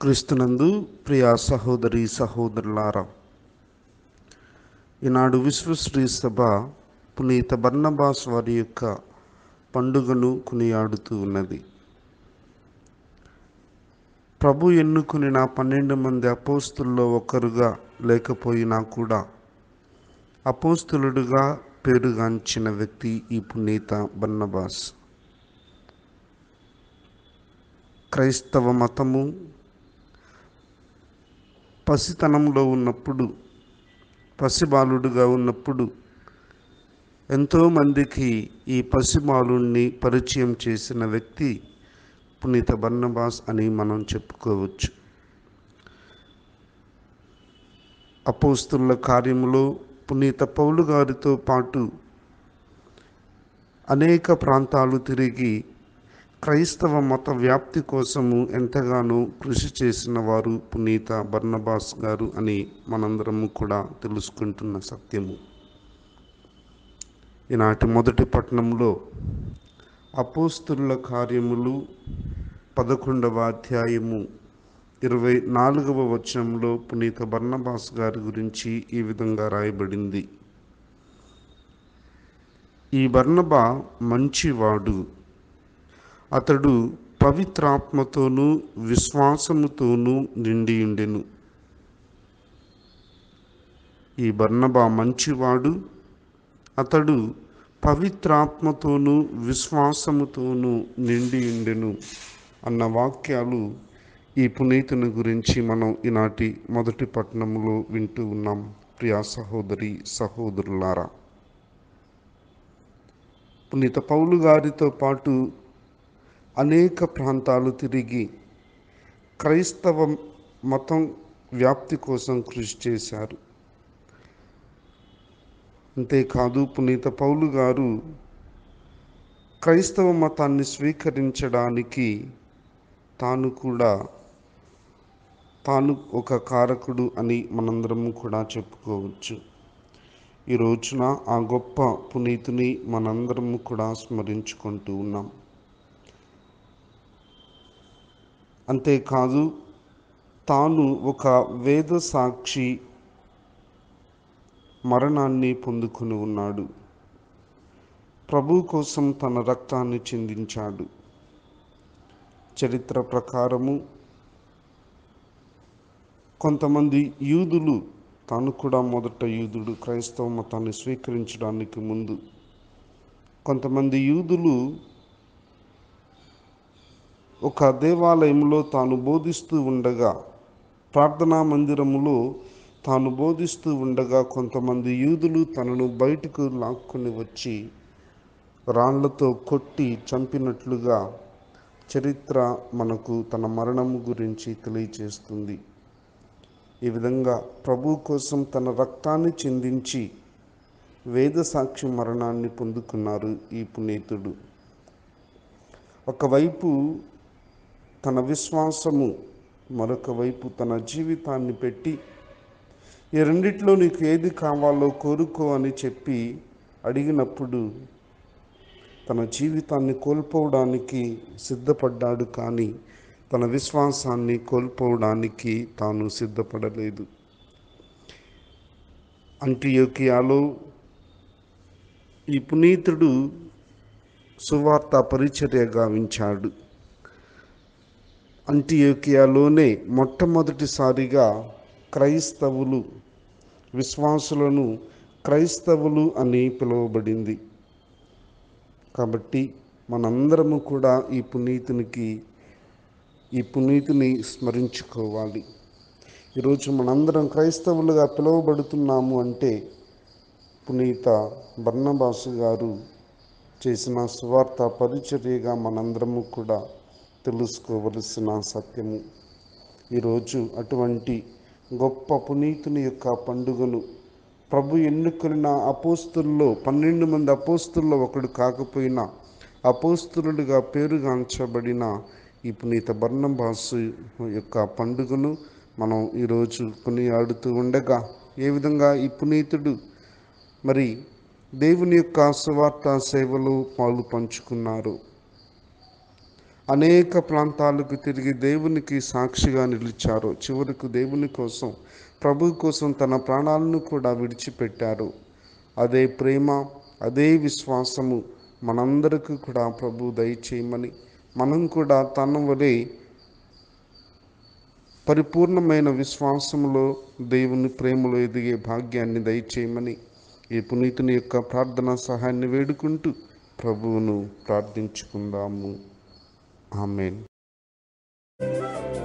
క్రీస్తునందు ప్రియ సహోదరి సహోదరులారా ఈనాడు విశ్వశ్రీ సభ పునీత బర్నబాస్ వారి యొక్క పండుగను కొనియాడుతూ ఉన్నది ప్రభు ఎన్నుకుని పన్నెండు మంది అపోస్తుల్లో ఒకరుగా లేకపోయినా కూడా అపోస్తులుడుగా పేరుగాంచిన వ్యక్తి ఈ పునీత బర్నబాస్ క్రైస్తవ మతము పసితనంలో ఉన్నప్పుడు పసిబాలుడుగా ఉన్నప్పుడు ఎంతోమందికి ఈ పసిబాలుణ్ణి పరిచయం చేసిన వ్యక్తి పునీత బర్నబాస్ అని మనం చెప్పుకోవచ్చు అపోస్తుల కార్యములో పునీత పౌలు గారితో పాటు అనేక ప్రాంతాలు తిరిగి క్రైస్తవ మత వ్యాప్తి కోసము ఎంతగానో కృషి చేసిన వారు పునీత బర్నబాస్ గారు అని మనందరము కూడా తెలుసుకుంటున్న సత్యము ఈనాటి మొదటి పట్టణంలో అపోస్తుల కార్యములు పదకొండవ అధ్యాయము ఇరవై నాలుగవ వచనంలో పునీత బర్నబాస్ గారి గురించి ఈ విధంగా రాయబడింది ఈ బర్నబా మంచివాడు అతడు పవిత్రాత్మతోనూ విశ్వాసముతోనూ నిండియుండెను ఈ బర్నబా మంచివాడు అతడు పవిత్రాత్మతోనూ విశ్వాసముతోనూ నిండియుండెను అన్న వాక్యాలు ఈ పునీతుని గురించి మనం ఈనాటి మొదటి పట్టణంలో వింటూ ఉన్నాం ప్రియా సహోదరి సహోదరులారా పునీత పౌలు గారితో పాటు అనేక ప్రాంతాలు తిరిగి క్రైస్తవ మతం వ్యాప్తి కోసం కృషి చేశారు అంతేకాదు పునీత పౌలు గారు క్రైస్తవ మతాన్ని స్వీకరించడానికి తాను కూడా తాను ఒక కారకుడు అని మనందరము కూడా చెప్పుకోవచ్చు ఈ రోజున ఆ గొప్ప పునీతుని మనందరము కూడా స్మరించుకుంటూ ఉన్నాం అంతేకాదు తాను ఒక వేద సాక్షి మరణాన్ని పొందుకుని ఉన్నాడు ప్రభు కోసం తన రక్తాన్ని చిందించాడు చరిత్ర ప్రకారము కొంతమంది యూదులు తాను కూడా మొదట యూదుడు క్రైస్తవ మతాన్ని స్వీకరించడానికి ముందు కొంతమంది యూదులు ఒక దేవాలయంలో తాను బోధిస్తూ ఉండగా ప్రార్థనా మందిరములో తాను బోధిస్తూ ఉండగా కొంతమంది యూదులు తనను బయటకు లాక్కొని వచ్చి రాళ్లతో కొట్టి చంపినట్లుగా చరిత్ర మనకు తన మరణము గురించి తెలియచేస్తుంది ఈ విధంగా ప్రభు కోసం తన రక్తాన్ని చిందించి వేద సాక్షి మరణాన్ని పొందుకున్నారు ఈ పునీతుడు ఒకవైపు తన విశ్వాసము మరొక వైపు తన జీవితాన్ని పెట్టి ఈ రెండిట్లో నీకు ఏది కావాలో కోరుకో అని చెప్పి అడిగినప్పుడు తన జీవితాన్ని కోల్పోవడానికి సిద్ధపడ్డాడు కానీ తన విశ్వాసాన్ని కోల్పోవడానికి తాను సిద్ధపడలేదు అంటియోకియాలో ఈ పునీతుడు సువార్త పరిచర్య గావించాడు అంటియోకియాలోనే మొట్టమొదటిసారిగా క్రైస్తవులు విశ్వాసులను క్రైస్తవులు అని పిలువబడింది కాబట్టి మనందరము కూడా ఈ పునీతునికి ఈ పునీతిని స్మరించుకోవాలి ఈరోజు మనందరం క్రైస్తవులుగా పిలువబడుతున్నాము అంటే పునీత బర్ణబాసు గారు చేసిన స్వార్థ పరిచర్యగా మనందరము కూడా తెలుసుకోవలసిన సత్యము ఈరోజు అటువంటి గొప్ప పునీతుని యొక్క పండుగను ప్రభు ఎన్నుకొనిన అపోస్తుల్లో పన్నెండు మంది అపోస్తుల్లో ఒకడు కాకపోయినా అపోస్తులుగా పేరుగాంచబడిన ఈ పునీత బర్ణబాసు యొక్క పండుగను మనం ఈరోజు కొనియాడుతూ ఉండగా ఏ విధంగా ఈ పునీతుడు మరి దేవుని యొక్క సువార్త సేవలో పాలు పంచుకున్నారు అనేక ప్రాంతాలకు తిరిగి దేవునికి సాక్షిగా నిలిచారు చివరకు దేవుని కోసం ప్రభు కోసం తన ప్రాణాలను కూడా విడిచిపెట్టారు అదే ప్రేమ అదే విశ్వాసము మనందరికీ కూడా ప్రభు దయచేయమని మనం కూడా తన వలె పరిపూర్ణమైన విశ్వాసములో దేవుని ప్రేమలో ఎదిగే భాగ్యాన్ని దయచేయమని ఈ పునీతుని యొక్క ప్రార్థనా సహాయాన్ని వేడుకుంటూ ప్రభువును ప్రార్థించుకుందాము ఆమెన్